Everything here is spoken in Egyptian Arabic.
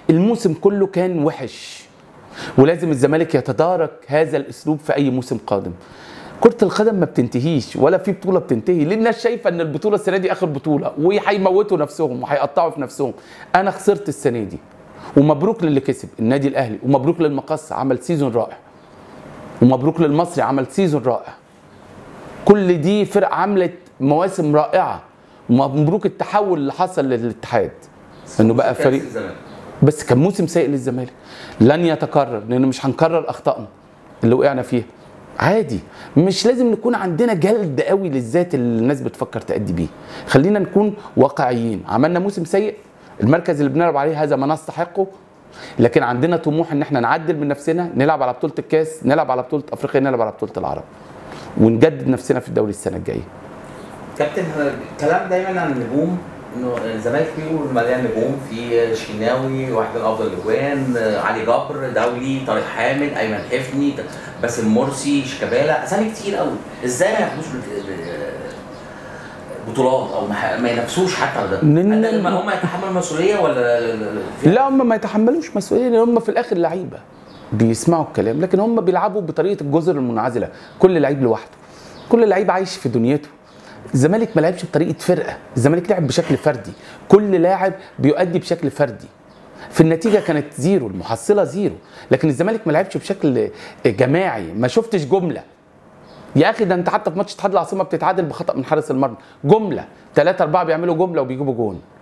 الموسم كله كان وحش ولازم الزمالك يتدارك هذا الاسلوب في اي موسم قادم كرة القدم ما بتنتهيش ولا في بطولة بتنتهي ليه الناس شايفة ان البطولة السنة دي اخر بطولة وهيموتوا نفسهم وهيقطعوا في نفسهم انا خسرت السنة دي ومبروك للي كسب النادي الاهلي ومبروك للمقص عمل سيزون رائع ومبروك للمصري عمل سيزون رائع كل دي فرق عملت مواسم رائعة ومبروك التحول اللي حصل للاتحاد انه بقى فريق الزمالك. بس كان موسم سيء للزمالك لن يتكرر لان مش هنكرر اخطائنا اللي وقعنا فيها عادي مش لازم نكون عندنا جلد قوي للذات اللي الناس بتفكر تأدي بيه خلينا نكون واقعيين عملنا موسم سيء المركز اللي بنلعب عليه هذا ما نستحقه لكن عندنا طموح ان احنا نعدل من نفسنا نلعب على بطوله الكاس نلعب على بطوله افريقيا نلعب على بطوله العرب ونجدد نفسنا في الدوري السنه الجايه كابتن كلام دايما عن النجوم انه الزمالك فيه مليان نجوم في شناوي واحد من افضل الاجوان علي جبر دولي طارق حامد ايمن حفني باسم مرسي شيكابالا اسامي كتير قوي ازاي ما ياخدوش بت- بطولات او ما ما ينافسوش حتى على ده من- هل هم هم يتحملوا المسؤوليه ولا في- لا هم ما يتحملوش مسؤوليه لان هم في الاخر لعيبه بيسمعوا الكلام لكن هم بيلعبوا بطريقه الجزر المنعزله كل لعيب لوحده كل لعيب عايش في دنيته الزمالك ما لعبش بطريقه فرقه الزمالك لعب بشكل فردي كل لاعب بيؤدي بشكل فردي في النتيجه كانت زيرو المحصله زيرو لكن الزمالك ما لعبش بشكل جماعي ما شفتش جمله يا اخي ده انت حتى في ماتش اتحاد العاصمه بتتعادل بخطا من حارس المرمى جمله ثلاثة أربعة بيعملوا جمله وبيجيبوا جون